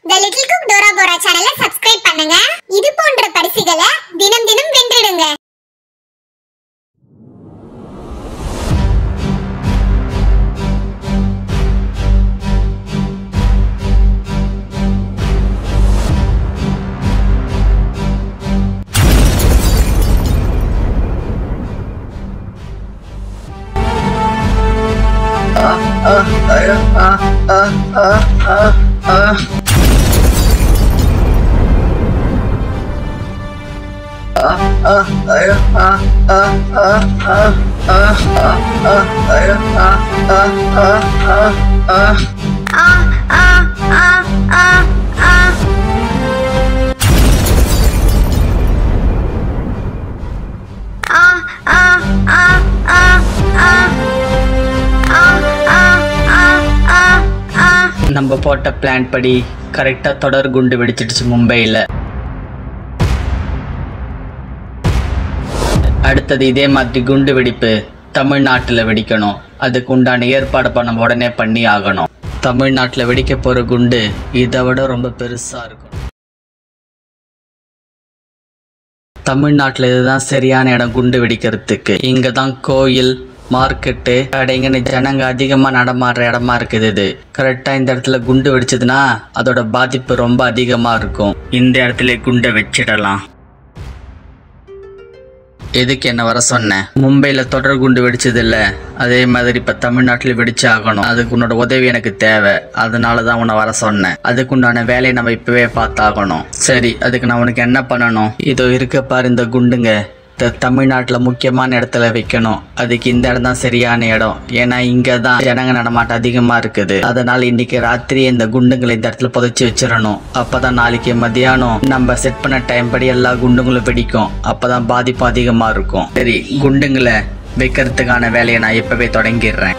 த little cook Dora Bora சேனலை subscribe பண்ணுங்க இது போன்ற பரிசுகளை தினம் தினம் வென்றிடுங்க நம்ம போட்ட பிளான் படி கரெக்டாக தொடர் குண்டு வெடிச்சிடுச்சு மும்பையில் அடுத்தது இதே மாதிரி குண்டு வெடிப்பு தமிழ்நாட்டில் வெடிக்கணும் அதுக்கு உண்டான ஏற்பாடு பண்ண உடனே பண்ணி ஆகணும் தமிழ்நாட்டில் வெடிக்க போகிற குண்டு இதை விட ரொம்ப பெருசாக இருக்கும் தமிழ்நாட்டில் இதுதான் சரியான இடம் குண்டு வெடிக்கிறதுக்கு இங்கே தான் கோயில் மார்க்கெட்டு கடைங்கன்னு ஜனங்க அதிகமாக நடமாடுற இடமா இருக்குது இது கரெக்டாக இந்த இடத்துல குண்டு வெடிச்சதுன்னா அதோட பாதிப்பு ரொம்ப அதிகமாக இருக்கும் இந்த இடத்துல குண்டை வச்சிடலாம் எதுக்கு என்ன வர சொன்னேன் மும்பையில் தொடர் குண்டு வெடிச்சது இல்ல அதே மாதிரி இப்போ தமிழ்நாட்டில் வெடிச்சு ஆகணும் அதுக்கு உன்னோட உதவி எனக்கு தேவை அதனால தான் உன்னை வர சொன்னேன் அதுக்கு உண்டான வேலையை நம்ம இப்பவே பார்த்தாகணும் சரி அதுக்கு நான் உனக்கு என்ன பண்ணணும் இதோ இருக்க பாரு இந்த குண்டுங்க இந்த தமிழ்நாட்டில் முக்கியமான இடத்துல வைக்கணும் அதுக்கு இந்த இடம் தான் சரியான இடம் ஏன்னா இங்கே தான் ஜனங்க நடமாட்டம் அதிகமாக இருக்குது அதனால இன்னைக்கு ராத்திரி இந்த குண்டுங்களை இந்த இடத்துல புதைச்சி வச்சிடணும் அப்பதான் நாளைக்கு மதியானம் நம்ம செட் பண்ண டைம் படி எல்லா குண்டுங்களும் வெடிக்கும் அப்பதான் பாதிப்பு அதிகமாக இருக்கும் சரி குண்டுங்களை வைக்கிறதுக்கான வேலையை நான் இப்பவே தொடங்கிடுறேன்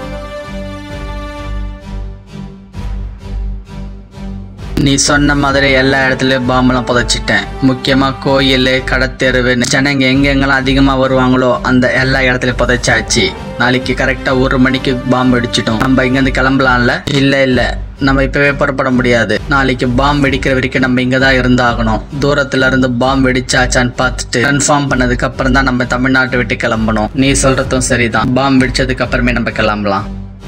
நீ சொன்ன மாதிரி எல்லா இடத்துலயும் பாம்பெல்லாம் புதைச்சிட்டேன் முக்கியமா கோயில் கடத்தெருவு ஜனங்க எங்கெங்கெல்லாம் அதிகமா வருவாங்களோ அந்த எல்லா இடத்துலயும் புதைச்சாச்சு நாளைக்கு கரெக்டா ஒரு மணிக்கு பாம்பு வெடிச்சிட்டோம் நம்ம இங்க இருந்து கிளம்பலாம்ல இல்ல இல்ல நம்ம இப்பவே புறப்பட முடியாது நாளைக்கு பாம்பு வெடிக்கிற வரைக்கும் நம்ம இங்க தான் இருந்தாகணும் தூரத்துல இருந்து பாம்பு வெடிச்சாச்சான்னு பார்த்துட்டு கன்ஃபார்ம் பண்ணதுக்கு அப்புறம் தான் நம்ம தமிழ்நாட்டை விட்டு கிளம்பணும் நீ சொல்றதும் சரிதான் பாம்பு வெடிச்சதுக்கு அப்புறமே நம்ம கிளம்பலாம்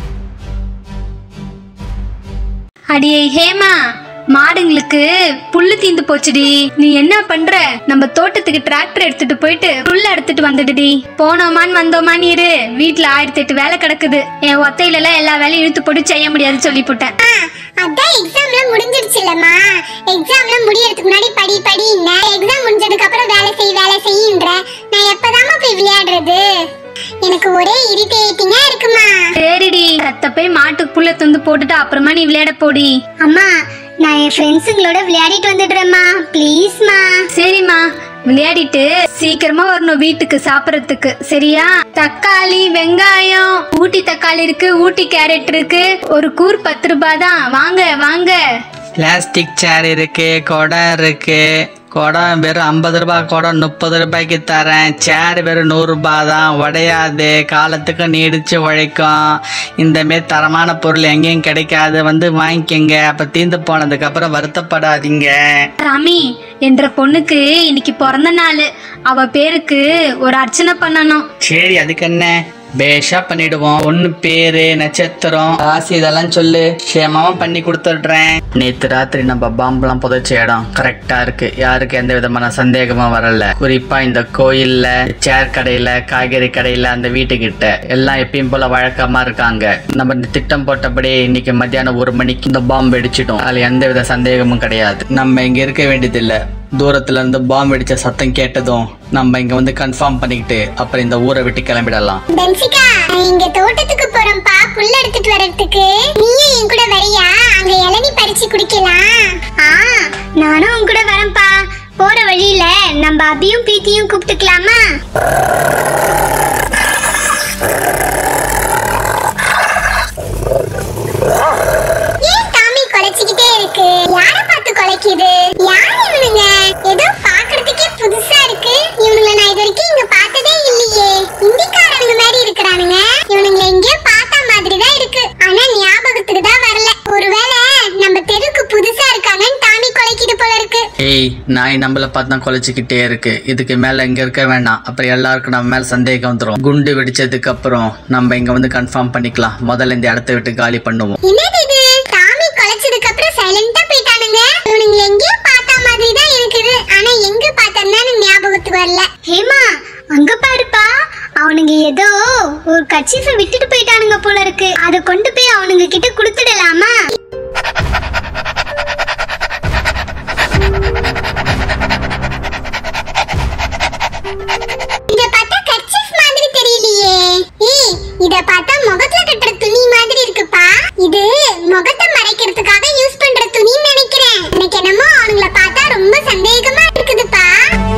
அடியே ஹேமா மாடுங்களுக்கு புல்லு தீந்து போச்சுடி நீ என்ன பண்ற நம்ம தோட்டத்துக்கு டிராக்டர் எடுத்துட்டு போயிட்டு புல்ல எடுத்துட்டு வந்துடுடி போனோமான்னு வந்தோமான்னு இரு வீட்டுல ஆயிரத்தி எட்டு வேலை கிடக்குது என் ஒத்தையில எல்லாம் எல்லா வேலையும் இழுத்து போட்டு செய்ய முடியாது சொல்லி போட்டேன் ஆ, அதான் எக்ஸாம்லாம் முடிஞ்சிருச்சுல்லம்மா எக்ஸாம்லாம் முடியறதுக்கு முன்னாடி படி படின்ன எக்ஸாம் முடிஞ்சதுக்கு அப்புறம் வேலை செய் வேலை செய்யுன்ற நான் எப்பதாம்மா போய் விளையாடுறது எனக்கு ஒரே இரிட்டேட்டிங்கா இருக்குமா சரிடி ரத்த போய் மாட்டுக்கு புல்ல துந்து போட்டுட்டு அப்புறமா நீ விளையாட போடி அம்மா நான் என் ஃப்ரெண்ட்ஸுங்களோட விளையாடிட்டு வந்துடுறேம்மா ப்ளீஸ்மா சரிம்மா விளையாடிட்டு சீக்கிரமா வரணும் வீட்டுக்கு சாப்பிடறதுக்கு சரியா தக்காளி வெங்காயம் ஊட்டி தக்காளி இருக்கு ஊட்டி கேரட் இருக்கு ஒரு கூர் பத்து ரூபாய் தான் வாங்க வாங்க பிளாஸ்டிக் சேர் இருக்கு குடம் இருக்கு குடம் வெறும் ஐம்பது ரூபாய் குடம் முப்பது ரூபாய்க்கு தரேன் சேர் வெறும் நூறுரூபா தான் உடையாது காலத்துக்கு நீடிச்சு உழைக்கும் இந்த மாரி தரமான பொருள் எங்கேயும் கிடைக்காது வந்து வாங்கிக்கங்க அப்போ தீர்ந்து போனதுக்கப்புறம் வருத்தப்படாதீங்க ராமி என்ற பொண்ணுக்கு இன்னைக்கு பிறந்த நாள் அவ பேருக்கு ஒரு அர்ச்சனை பண்ணணும் சரி அதுக்கு என்ன பேஷா பண்ணிடுவோம் ஒன்று பேரு நட்சத்திரம் ராசி இதெல்லாம் சொல்லு க்ஷேமாவா பண்ணி கொடுத்துட்றேன் நேத்து ராத்திரி நம்ம பாம்பெல்லாம் புதைச்ச இடம் கரெக்டா இருக்கு யாருக்கு எந்த விதமான சந்தேகமும் வரல குறிப்பா இந்த கோயில்ல சேர் கடையில காய்கறி கடையில அந்த வீட்டுக்கிட்ட எல்லாம் எப்பயும் போல வழக்கமா இருக்காங்க நம்ம இந்த திட்டம் போட்டபடி இன்னைக்கு மத்தியானம் ஒரு மணிக்கு இந்த பாம்பு வெடிச்சிட்டோம் அதுல எந்த வித சந்தேகமும் கிடையாது நம்ம இங்க இருக்க வேண்டியதில்லை தூரத்துல இருந்து பாம்பு வெடிச்ச சத்தம் கேட்டதும் நம்ம இங்க வந்து கன்ஃபார்ம் பண்ணிக்கிட்டு அப்புறம் இந்த ஊரை விட்டு கிளம்பிடலாம் பென்சிகா நான் இங்க தோட்டத்துக்கு போறோம்ப்பா புல் எடுத்துட்டு வர்றதுக்கு நீயும் என் கூட வரியா அங்க இளநீ பறிச்சு குடிக்கலாம் ஆ நானும் உன் கூட வரேன்ப்பா போற வழியில நம்ம அபியும் பிரீத்தியும் கூப்பிட்டுக்கலாமா ஏன் டாமி குலைச்சிக்கிட்டே இருக்கு யார பார்த்து குலைக்குது யார் இவனுங்க ஏதோ பாக்குறதுக்கே புதுசா இருக்கு இவனுங்களை நான் இது வரைக்கும் இங்க பார்த்ததே இல்லையே இந்திக்காரனுங்க மாதிரி இருக்கிறானுங்க இவனுங்களை எங்கேயோ பார்த்த மாதிரி தான் இருக்கு ஆனா ஞாபகத்துக்கு தான் வரல ஒருவேளை நம்ம தெருவுக்கு புதுசா இருக்காங்கன்னு ஏய் நாய் நம்மள பார்த்தா குலைச்சிக்கிட்டே இருக்கு இதுக்கு மேல இங்க இருக்க வேணாம் அப்புறம் எல்லாருக்கும் நம்ம மேல சந்தேகம் வந்துடும் குண்டு வெடிச்சதுக்கு அப்புறம் நம்ம இங்க வந்து கன்ஃபார்ம் பண்ணிக்கலாம் முதல்ல இந்த இடத்த விட்டு காலி பண்ணுவோம் என்னது இது டாமி கொலைச்சதுக்கு அப்புறம் சைலண்டா போயிட்டானுங்க இவனுங்களை எங்கேயோ பார்த்த மாதிரி தான் இருக்குது ஆனா எங்க பார்த்தேன்னு ஞாபகத்துக்கு வரல ஹேமா அங்க பாருப்பா அவனுங்க ஏதோ ஒரு கச்சிஃபை விட்டுட்டு போயிட்டானுங்க போல இருக்கு அதை கொண்டு போய் அவனுங்க கிட்ட கொடுத்துடலாமா இத பார்த்தா கர்ச்சீஃப் மாதிரி தெரியலையே ஏய் இத பார்த்தா முகத்துல கட்டுற துணி மாதிரி இருக்குப்பா இது முகத்தை மறைக்கிறதுக்காக யூஸ் பண்ற துணின்னு நினைக்கிறேன் எனக்கு என்னமோ அவனுங்கள பார்த்தா ரொம்ப சந்தேகமா இருக்குதுப்பா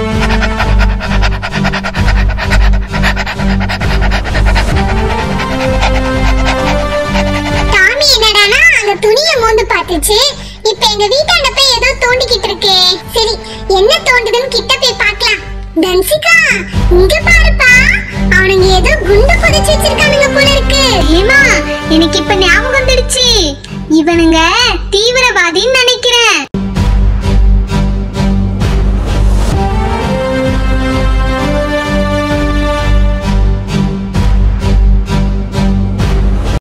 டாமி என்னடானா அந்த துணியை மோந்து பார்த்துச்சு இப்ப எங்க வீட்டாண்ட போய் ஏதோ தோண்டிக்கிட்டு இருக்கே சரி என்ன தோண்டுதுன்னு கிட்ட போய் பார்க்கலாம் தன்சிகா இங்க பாருப்பா அவனுங்க ஏதோ குண்டு புதைச்சு வச்சிருக்கானுங்க போல இருக்கு ஹேமா எனக்கு இப்ப ஞாபகம் வந்துடுச்சு இவனுங்க தீவிரவாதின்னு நினைக்கிறேன்